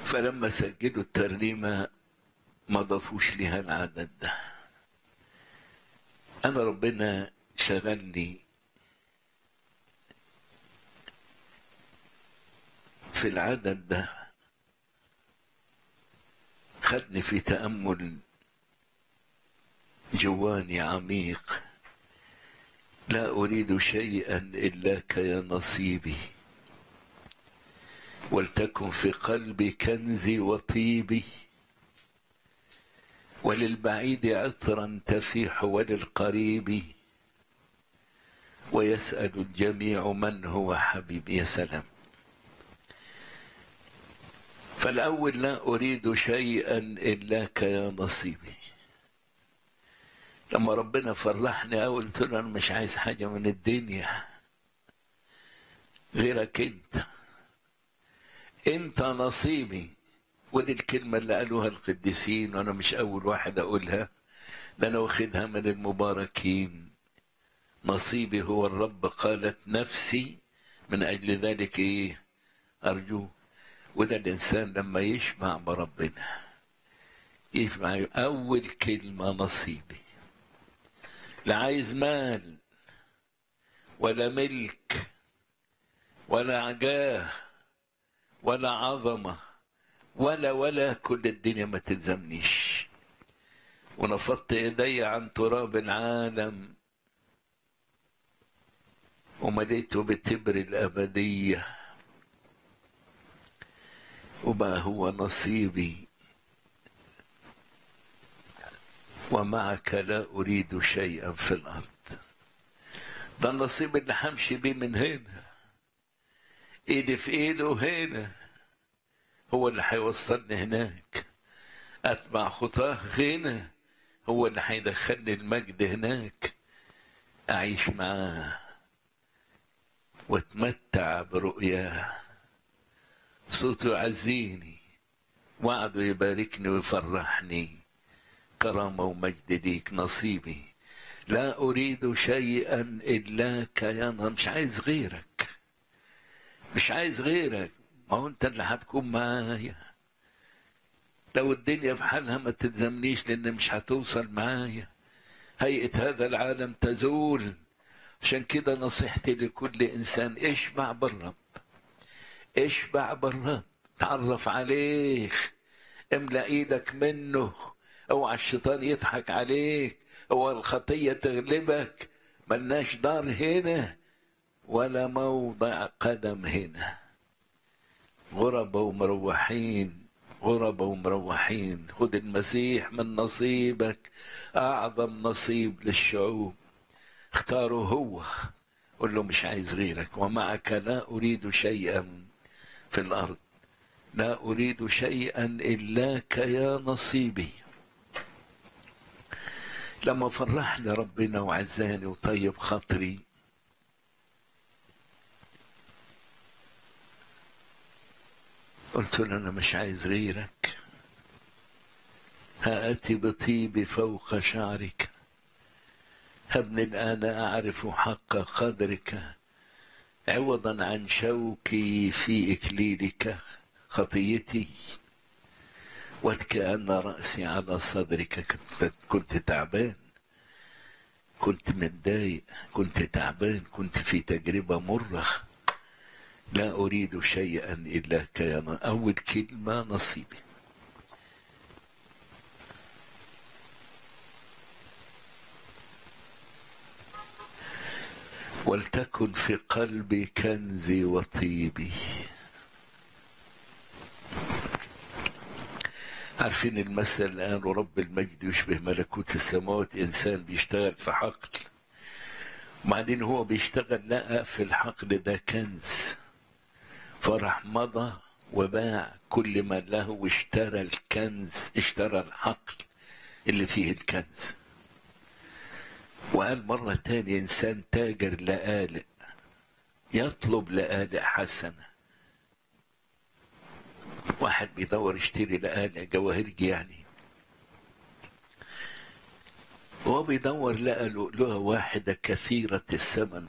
فلما سجلوا الترنيمة ما ضافوش ليها العدد ده أنا ربنا شغلني في العدد ده خدني في تأمل جواني عميق لا أريد شيئا إلاك يا نصيبي ولتكن في قلبي كنزي وطيبي وللبعيد عطرا تفيح وللقريب ويسأل الجميع من هو حبيبي يا سلام فالأول لا أريد شيئا إلاك يا نصيبي لما ربنا فرحني أول قلت له أنا مش عايز حاجة من الدنيا غيرك أنت أنت نصيبي ودي الكلمة اللي قالوها القديسين وأنا مش أول واحد أقولها ده أنا واخدها من المباركين نصيبي هو الرب قالت نفسي من أجل ذلك إيه أرجوه وده الإنسان لما يشبع بربنا يشبع أول كلمة نصيبي لا عايز مال ولا ملك ولا عجاه ولا عظمة ولا ولا كل الدنيا ما تلزمنيش ونفضت ايدي عن تراب العالم ومليته بتبر الأبدية وبقى هو نصيبي ومعك لا أريد شيئا في الأرض ده النصيب اللي همشي بيه من هنا ايدي في ايده هنا هو اللي هيوصلني هناك اتبع خطاه هنا هو اللي هيدخلني المجد هناك اعيش معاه واتمتع برؤياه صوته يعزيني وعده يباركني ويفرحني كرامة ومجد ليك نصيبي لا أريد شيئا إلاك يا نار مش عايز غيرك مش عايز غيرك ما هو أنت اللي هتكون معايا لو الدنيا في حالها ما تلزمنيش لأن مش هتوصل معايا هيئة هذا العالم تزول عشان كده نصيحتي لكل إنسان اشبع بالرب اشبع بالرب تعرف عليه املأ ايدك منه اوعى الشيطان يضحك عليك اوعى الخطية تغلبك ملناش دار هنا ولا موضع قدم هنا غربة ومروحين غربة ومروحين خد المسيح من نصيبك أعظم نصيب للشعوب اختاره هو قل له مش عايز غيرك ومعك لا أريد شيئا في الأرض لا أريد شيئا إلاك يا نصيبي لما فرحني ربنا وعزاني وطيب خاطري قلت له أنا مش عايز غيرك هآتي بطيبي فوق شعرك هبني الآن أعرف حق قدرك عوضا عن شوكي في إكليلك خطيتي وكأن رأسي على صدرك كنت, كنت تعبان كنت متضايق كنت تعبان كنت في تجربة مرة لا أريد شيئا إلا كيان أول كلمة نصيبي ولتكن في قلبي كنزي وطيبي عارفين المثل الآن ورب المجد يشبه ملكوت السماوات إنسان بيشتغل في حقل وبعدين هو بيشتغل لقى في الحقل ده كنز فرح مضى وباع كل ما له واشترى الكنز اشترى الحقل اللي فيه الكنز وقال مرة تاني إنسان تاجر لآلئ يطلب لآلئ حسنة واحد بيدور يشتري لآلئ جواهرجي يعني وهو بيدور لقى لؤلؤة واحدة كثيرة الثمن